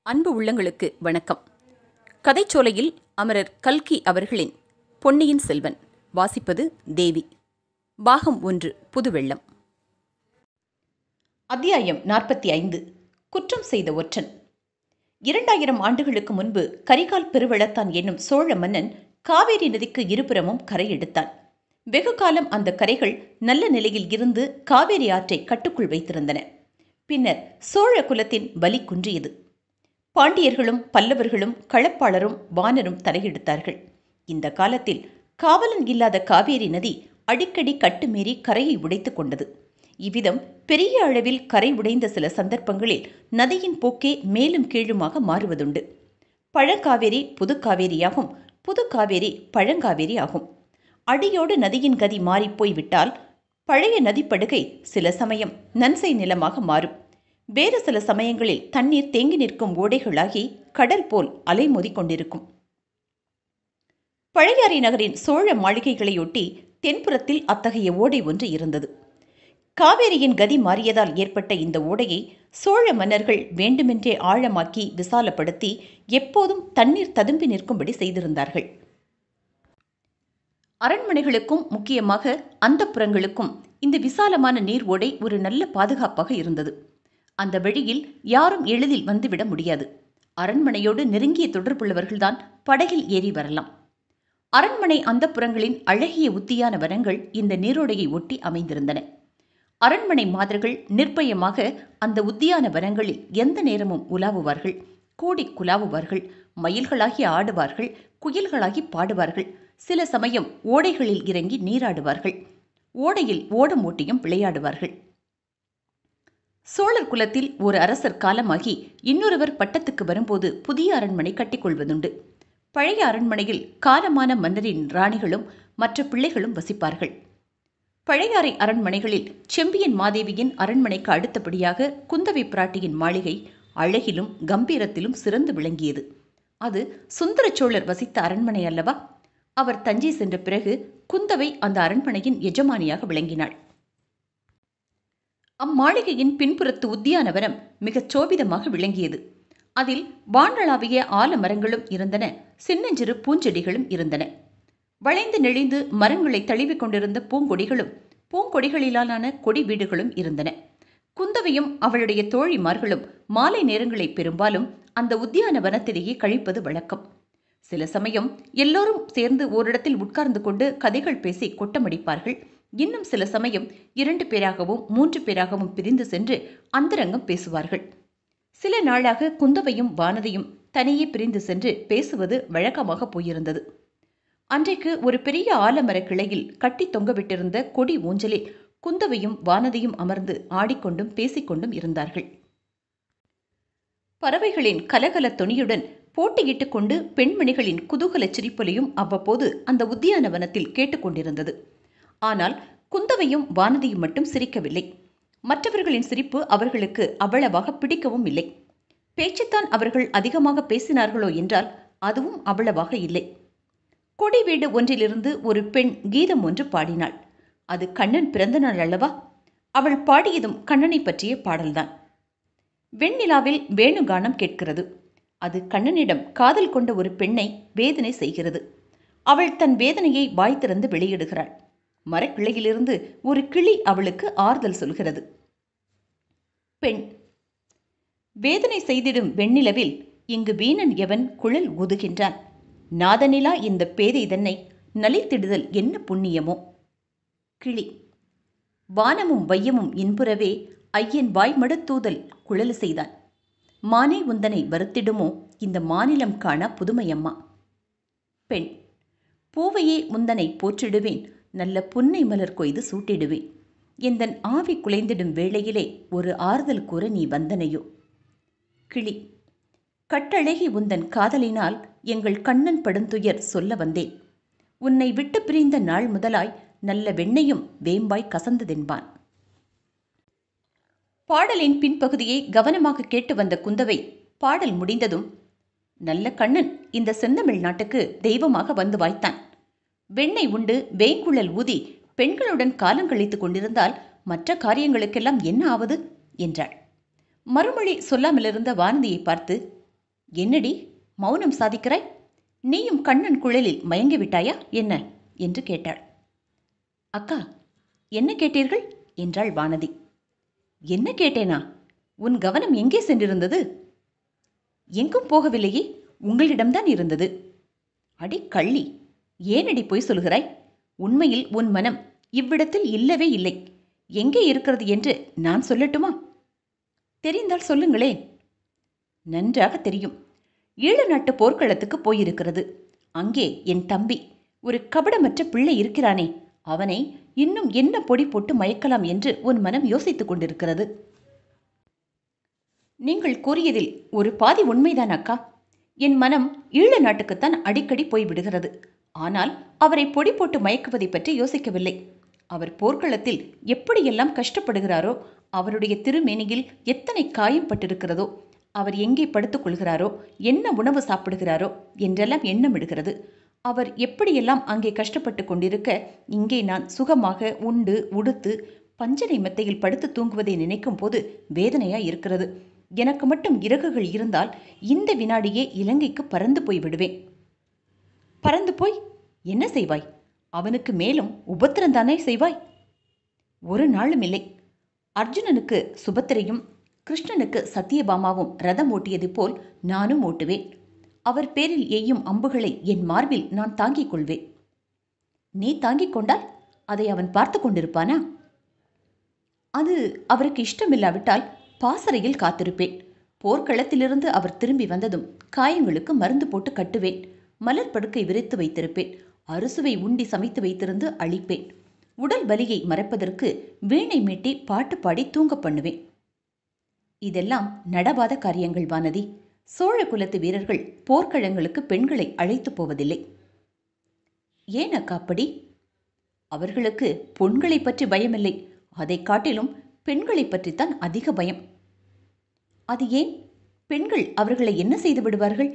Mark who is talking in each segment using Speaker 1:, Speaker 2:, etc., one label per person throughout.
Speaker 1: அன்பு உள்ளங்களுக்கு வணக்கம் கதைச்சோலையில் அமரர் கல்கி அவர்களின் பொன்னியின் செல்வன் வாசிப்பது தேவி பாகம் ஒன்று புதுவெள்ளம் அத்தியாயம் நாற்பத்தி ஐந்து குற்றம் செய்த ஒற்றன் இரண்டாயிரம் ஆண்டுகளுக்கு முன்பு கரிகால் பெருவெள்ளத்தான் என்னும் சோழ மன்னன் காவேரி நதிக்கு இருபுறமும் கரை எடுத்தான் வெகு காலம் அந்த கரைகள் நல்ல நிலையில் இருந்து காவேரி ஆற்றை கட்டுக்குள் வைத்திருந்தன பின்னர் சோழ குலத்தின் பலி குன்றியது பாண்டியர்களும் பல்லவர்களும் களப்பாளரும் வானரும் தலையெடுத்தார்கள் இந்த காலத்தில் காவலன் இல்லாத காவேரி நதி அடிக்கடி கட்டுமீறி கரையை உடைத்துக் கொண்டது இவ்விதம் பெரிய அளவில் கரை உடைந்த சில சந்தர்ப்பங்களில் நதியின் போக்கே மேலும் கீழுமாக மாறுவதுண்டு பழங்காவேரி புதுக்காவேரியாகும் புதுக்காவேரி பழங்காவேரி ஆகும் அடியோடு நதியின் கதி மாறிப்போய் விட்டால் பழைய நதிப்படுகை சில சமயம் நன்சை நிலமாக மாறும் வேறு சில சமயங்களில் தண்ணீர் தேங்கி நிற்கும் ஓடைகளாகி கடல் போல் அலைமோதி கொண்டிருக்கும் பழையாறை நகரின் சோழ மாளிகைகளையொட்டி தென்புறத்தில் அத்தகைய ஓடை ஒன்று இருந்தது காவேரியின் கதி மாறியதால் ஏற்பட்ட இந்த ஓடையை சோழ மன்னர்கள் வேண்டுமென்றே ஆழமாக்கி விசாலப்படுத்தி எப்போதும் தண்ணீர் ததும்பி நிற்கும்படி செய்திருந்தார்கள் அரண்மனைகளுக்கும் முக்கியமாக அந்தப்புறங்களுக்கும் இந்த விசாலமான நீர் ஓடை ஒரு நல்ல பாதுகாப்பாக இருந்தது அந்த வழியில் யாரும் எளிதில் வந்துவிட முடியாது அரண்மனையோடு நெருங்கிய தொடர்புள்ளவர்கள்தான் படகில் ஏறி வரலாம் அரண்மனை அந்தப்புறங்களின் அழகிய உத்தியான வனங்கள் இந்த நீரோடையை ஒட்டி அமைந்திருந்தன அரண்மனை மாதர்கள் நிர்பயமாக அந்த உத்தியான வனங்களில் எந்த நேரமும் உலாவுவார்கள் கூடி குலாவுவார்கள் மயில்களாகி ஆடுவார்கள் குயில்களாகி பாடுவார்கள் சில சமயம் ஓடைகளில் இறங்கி நீராடுவார்கள் ஓடையில் ஓடம் ஓட்டியும் விளையாடுவார்கள் சோழர் குலத்தில் ஒரு அரசர் காலமாகி இன்னொருவர் பட்டத்துக்கு வரும்போது புதிய அரண்மனை கட்டிக்கொள்வதுண்டு பழைய அரண்மனையில் காலமான மன்னரின் ராணிகளும் மற்ற பிள்ளைகளும் வசிப்பார்கள் பழையாறை அரண்மனைகளில் செம்பியன் மாதேவியின் அரண்மனைக்கு அடுத்தபடியாக குந்தவை பிராட்டியின் மாளிகை அழகிலும் கம்பீரத்திலும் சிறந்து விளங்கியது அது சுந்தர சோழர் வசித்த அரண்மனை அல்லவா அவர் தஞ்சை சென்ற பிறகு குந்தவை அந்த அரண்மனையின் எஜமானியாக விளங்கினாள் அம்மாளிகையின் பின்புறத்து உத்தியானவரம் மிகச் சோபிதமாக விளங்கியது அதில் வானளாவிய ஆலமரங்களும் இருந்தன சின்னஞ்சிறு பூஞ்செடிகளும் இருந்தன வளைந்து நெளிந்து மரங்களை தழுவிக் கொண்டிருந்த பூங்கொடிகளும் பூங்கொடிகளிலான கொடி வீடுகளும் இருந்தன குந்தவையும் அவளுடைய தோழிமார்களும் மாலை நேரங்களை பெரும்பாலும் அந்த உத்தியான வனத்திலேயே கழிப்பது வழக்கம் சில சமயம் எல்லோரும் சேர்ந்து ஓரிடத்தில் உட்கார்ந்து கொண்டு கதைகள் பேசி கொட்டமடிப்பார்கள் இன்னும் சில சமயம் இரண்டு பேராகவும் மூன்று பேராகவும் பிரிந்து சென்று அந்தரங்கம் பேசுவார்கள் சில நாளாக குந்தவையும் வானதியும் தனியே பிரிந்து சென்று பேசுவது வழக்கமாக போயிருந்தது அன்றைக்கு ஒரு பெரிய ஆலமர கிளையில் கட்டி தொங்கவிட்டிருந்த கொடி ஊஞ்சலில் குந்தவையும் வானதியும் அமர்ந்து ஆடிக்கொண்டும் பேசிக்கொண்டும் இருந்தார்கள் பறவைகளின் கலகல தொனியுடன் போட்டியிட்டுக் கொண்டு பெண்மணிகளின் குதூகல சிரிப்பொலியும் அவ்வப்போது அந்த உத்தியானவனத்தில் கேட்டுக்கொண்டிருந்தது ஆனால் குந்தவையும் வானதியும் மட்டும் சிரிக்கவில்லை மற்றவர்களின் சிரிப்பு அவர்களுக்கு அவ்வளவாக பிடிக்கவும் இல்லை பேச்சுத்தான் அவர்கள் அதிகமாக பேசினார்களோ என்றால் அதுவும் அவ்வளவாக இல்லை கொடி வீடு ஒன்றிலிருந்து ஒரு பெண் கீதம் ஒன்று பாடினாள் அது கண்ணன் பிறந்த நாள் அல்லவா அவள் பாடியதும் கண்ணனை பற்றிய பாடல்தான் வெண்ணிலாவில் வேணுகானம் கேட்கிறது அது கண்ணனிடம் காதல் கொண்ட ஒரு பெண்ணை வேதனை செய்கிறது அவள் தன் வேதனையை வாய் திறந்து வெளியிடுகிறாள் மரக்கிளையிலிருந்து ஒரு கிளி அவளுக்கு ஆறுதல் சொல்கிறது பெண் வேதனை செய்திடும் வெண்ணிலவில் இங்கு வீணன் எவன் குழல் ஊதுகின்றான் நாதனிலா இந்த பேதை தன்னை நலித்திடுதல் என்ன புண்ணியமோ கிளி வானமும் வையமும் இன்புறவே ஐயன் வாய்மடுத்தூதல் குழல் செய்தான் மானே உந்தனை வருத்திடுமோ இந்த மாநிலம் காண புதுமையம்மா பெண் பூவையே முந்தனை போற்றிடுவேன் நல்ல புன்னை மலர் கொய்து சூட்டிடுவேன் எந்தன் ஆவி குலைந்திடும் வேளையிலே ஒரு ஆறுதல் கூற நீ வந்தனையோ கிளி கட்டழகி உந்தன் காதலினால் எங்கள் கண்ணன் படுந்துயர் சொல்ல வந்தேன் உன்னை விட்டு பிரிந்த நாள் முதலாய் நல்ல வெண்ணையும் வேம்பாய் கசந்ததென்பான் பாடலின் பின்பகுதியை கவனமாக கேட்டு வந்த குந்தவை பாடல் முடிந்ததும் நல்ல கண்ணன் இந்த செந்தமிழ் நாட்டுக்கு தெய்வமாக வந்து வாய்த்தான் வெண்ணெய் உண்டு வேங்குழல் ஊதி பெண்களுடன் காலங்கழித்துக் கொண்டிருந்தால் மற்ற காரியங்களுக்கெல்லாம் என்ன ஆவது என்றாள் மறுமொழி சொல்லாமலிருந்த வானதியை பார்த்து என்னடி மௌனம் சாதிக்கிறாய் நீயும் கண்ணன் குழலில் மயங்கி விட்டாயா என்ன என்று கேட்டாள் அக்கா என்ன கேட்டீர்கள் என்றாள் வானதி என்ன கேட்டேனா உன் கவனம் எங்கே சென்றிருந்தது எங்கும் போகவில்லையே உங்களிடம்தான் இருந்தது அடி கள்ளி ஏனடி பொய் சொல்கிறாய் உண்மையில் உன் மனம் இவ்விடத்தில் இல்லவே இல்லை எங்கே இருக்கிறது என்று நான் சொல்லட்டுமா தெரிந்தால் சொல்லுங்களேன் நன்றாக தெரியும் ஈழ நாட்டு போர்க்களத்துக்கு போயிருக்கிறது அங்கே என் தம்பி ஒரு கபடமற்ற பிள்ளை இருக்கிறானே அவனை இன்னும் என்ன பொடி போட்டு மயக்கலாம் என்று உன் மனம் யோசித்துக் கொண்டிருக்கிறது நீங்கள் கூறியதில் ஒரு பாதி உண்மைதான் அக்கா என் மனம் ஈழ நாட்டுக்குத்தான் அடிக்கடி போய்விடுகிறது ஆனால் அவரை பொடி போட்டு மயக்குவதை பற்றி யோசிக்கவில்லை அவர் போர்க்களத்தில் எப்படியெல்லாம் கஷ்டப்படுகிறாரோ அவருடைய திருமேனியில் எத்தனை காயம் பட்டிருக்கிறதோ அவர் எங்கே படுத்துக் கொள்கிறாரோ என்ன உணவு சாப்பிடுகிறாரோ என்றெல்லாம் எண்ணமிடுகிறது அவர் எப்படியெல்லாம் அங்கே கஷ்டப்பட்டு கொண்டிருக்க இங்கே நான் சுகமாக உண்டு உடுத்து பஞ்சனை மெத்தையில் படுத்து தூங்குவதை நினைக்கும் போது வேதனையா இருக்கிறது எனக்கு மட்டும் இறகுகள் இருந்தால் இந்த வினாடியே இலங்கைக்கு பறந்து போய் விடுவேன் பறந்து போய் என்ன செய்வாய் அவனுக்கு மேலும் உபத்திரந்தானே செய்வாய் ஒரு நாளும் இல்லை அர்ஜுனனுக்கு சுபத்திரையும் கிருஷ்ணனுக்கு சத்தியபாமாவும் ரதம் ஓட்டியது போல் நானும் ஓட்டுவேன் அவர் பேரில் எய்யும் அம்புகளை என் மார்பில் நான் தாங்கிக் கொள்வேன் நீ தாங்கிக் கொண்டால் அதை அவன் பார்த்து கொண்டிருப்பானா அது அவருக்கு இஷ்டமில்லாவிட்டால் பாசறையில் காத்திருப்பேன் போர்க்களத்திலிருந்து அவர் திரும்பி வந்ததும் காயங்களுக்கு மருந்து போட்டு கட்டுவேன் மலர் படுக்கை விரித்து வைத்திருப்பேன் அறுசுவை உண்டி சமைத்து வைத்திருந்து அழிப்பேன் உடல் வலியை மறைப்பதற்கு வீணை மீட்டி பாட்டு பாடி தூங்க பண்ணுவேன் இதெல்லாம் நடவாத காரியங்கள் வானதி சோழ குலத்து வீரர்கள் போர்க்களங்களுக்கு பெண்களை அழைத்து போவதில்லை ஏன் அக்கா அப்படி அவர்களுக்கு பொண்களை பற்றி பயமில்லை அதை காட்டிலும் பெண்களை பற்றித்தான் அதிக பயம் அது ஏன் பெண்கள் அவர்களை என்ன செய்து விடுவார்கள்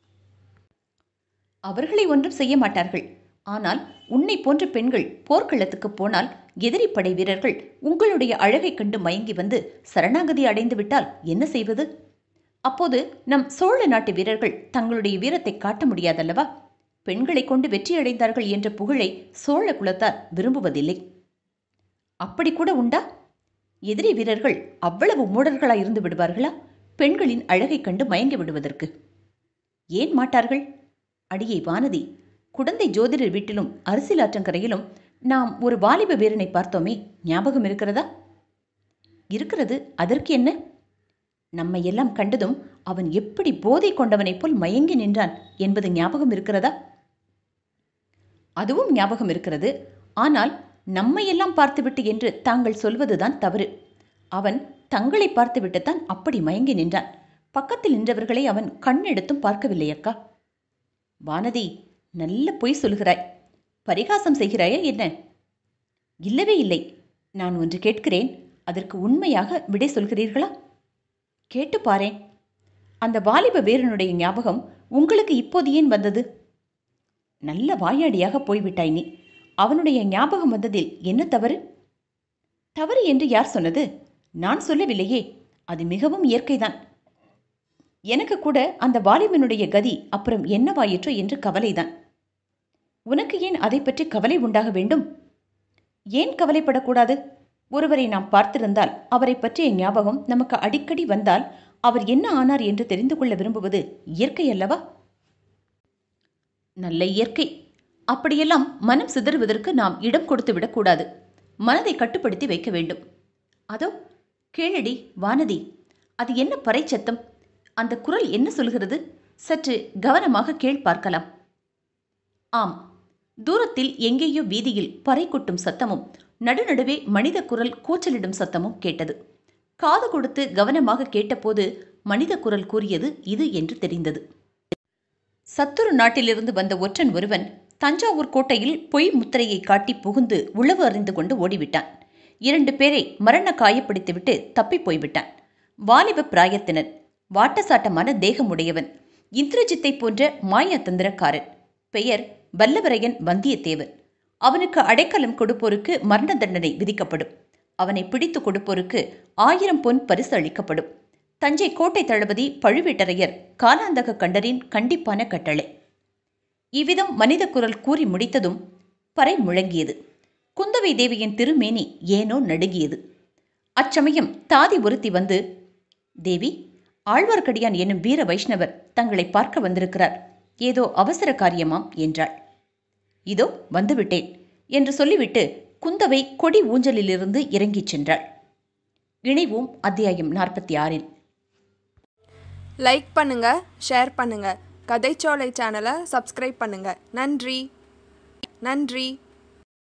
Speaker 1: அவர்களை ஒன்றும் செய்ய மாட்டார்கள் ஆனால் உன்னை போன்ற பெண்கள் போர்க்களத்துக்கு போனால் எதிரி படை வீரர்கள் உங்களுடைய அழகைக் கண்டு மயங்கி வந்து சரணாகதி அடைந்து விட்டால் என்ன செய்வது அப்போது நம் சோழ நாட்டு வீரர்கள் தங்களுடைய வீரத்தை காட்ட முடியாதல்லவா பெண்களை கொண்டு வெற்றி அடைந்தார்கள் என்ற புகழை சோழ குலத்தார் விரும்புவதில்லை அப்படி கூட உண்டா எதிரி வீரர்கள் அவ்வளவு மூடர்களாய் இருந்து விடுவார்களா பெண்களின் அழகைக் கண்டு மயங்கி விடுவதற்கு ஏன் மாட்டார்கள் அடியை வானதி குடந்தை ஜோதிடர் வீட்டிலும் அரசியலாற்றங்கரையிலும் நாம் ஒரு வாலிப வீரனை பார்த்தோமே ஞாபகம் இருக்கிறதா இருக்கிறது அதற்கு என்ன நம்மை எல்லாம் கண்டதும் அவன் எப்படி போதை கொண்டவனைப் போல் மயங்கி நின்றான் என்பது ஞாபகம் இருக்கிறதா அதுவும் ஞாபகம் இருக்கிறது ஆனால் நம்மையெல்லாம் பார்த்துவிட்டு என்று தாங்கள் சொல்வதுதான் தவறு அவன் தங்களை பார்த்துவிட்டுத்தான் அப்படி மயங்கி நின்றான் பக்கத்தில் நின்றவர்களை அவன் கண்ணெடுத்தும் பார்க்கவில்லை அக்கா வானதி நல்ல பொய் சொல்கிறாய் பரிகாசம் செய்கிறாயா என்ன இல்லவே இல்லை நான் ஒன்று கேட்கிறேன் அதற்கு உண்மையாக விடை சொல்கிறீர்களா கேட்டு பாரேன் அந்த வாலிப வீரனுடைய ஞாபகம் உங்களுக்கு இப்போது ஏன் வந்தது நல்ல வாயாடியாக போய்விட்டாய் நீ அவனுடைய ஞாபகம் வந்ததில் என்ன தவறு தவறு என்று யார் சொன்னது நான் சொல்லவில்லையே அது மிகவும் இயற்கைதான் எனக்கு கூட அந்த வாலிபனுடைய கதி அப்புறம் என்னவாயிற்றோ என்று கவலைதான் உனக்கு ஏன் அதை பற்றி கவலை உண்டாக வேண்டும் ஏன் கவலைப்படக்கூடாது ஒருவரை நாம் பார்த்திருந்தால் அவரை பற்றிய ஞாபகம் நமக்கு அடிக்கடி வந்தால் அவர் என்ன ஆனார் என்று தெரிந்து கொள்ள விரும்புவது இயற்கை அல்லவா நல்ல இயற்கை அப்படியெல்லாம் மனம் சிதறுவதற்கு நாம் இடம் கொடுத்து விடக்கூடாது மனதை கட்டுப்படுத்தி வைக்க வேண்டும் அதோ கேளடி வானதி அது என்ன பறைச்சத்தம் அந்த குரல் என்ன சொல்கிறது சற்று கவனமாக கேள் பார்க்கலாம் ஆம் தூரத்தில் எங்கேயோ வீதியில் பறை கொட்டும் சத்தமும் நடுநடுவே மனித குரல் கூச்சலிடும் சத்தமும் கேட்டது காது கொடுத்து கவனமாக கேட்டபோது மனித குரல் கூறியது இது என்று தெரிந்தது சத்துரு நாட்டிலிருந்து வந்த ஒற்றன் ஒருவன் தஞ்சாவூர் கோட்டையில் பொய் முத்திரையை காட்டி புகுந்து உளவு அறிந்து கொண்டு ஓடிவிட்டான் இரண்டு பேரை மரண காயப்படுத்திவிட்டு தப்பிப் போய்விட்டான் வாலிப பிராயத்தினர் வாட்டசாட்டமான தேகமுடையவன் இந்திரஜித்தை போன்ற மாயா தந்திரக்காரன் பெயர் வல்லவரையன் வந்தியத்தேவன் அவனுக்கு அடைக்கலம் கொடுப்போருக்கு மரண தண்டனை விதிக்கப்படும் அவனை பிடித்து கொடுப்போருக்கு ஆயிரம் பொன் பரிசு அளிக்கப்படும் தஞ்சை கோட்டை தளபதி பழுவேட்டரையர் காலாந்தக கண்டரின் கண்டிப்பான கட்டளை இவ்விதம் மனித குரல் கூறி முடித்ததும் பறை முழங்கியது குந்தவை தேவியின் திருமேனி ஏனோ நடுங்கியது அச்சமயம் தாதி ஒருத்தி வந்து தேவி ஆழ்வார்க்கடியான் என்னும் வீர வைஷ்ணவர் தங்களை பார்க்க வந்திருக்கிறார் ஏதோ அவசர காரியமாம் என்றாள் இதோ வந்துவிட்டேன் என்று சொல்லிவிட்டு குந்தவை கொடி ஊஞ்சலிலிருந்து இறங்கிச் சென்றாள் இணைவோம் அத்தியாயம் நாற்பத்தி ஆறில்
Speaker 2: லைக் பண்ணுங்க ஷேர் பண்ணுங்க கதைச்சோலை சேனலை சப்ஸ்கிரைப் பண்ணுங்க நன்றி நன்றி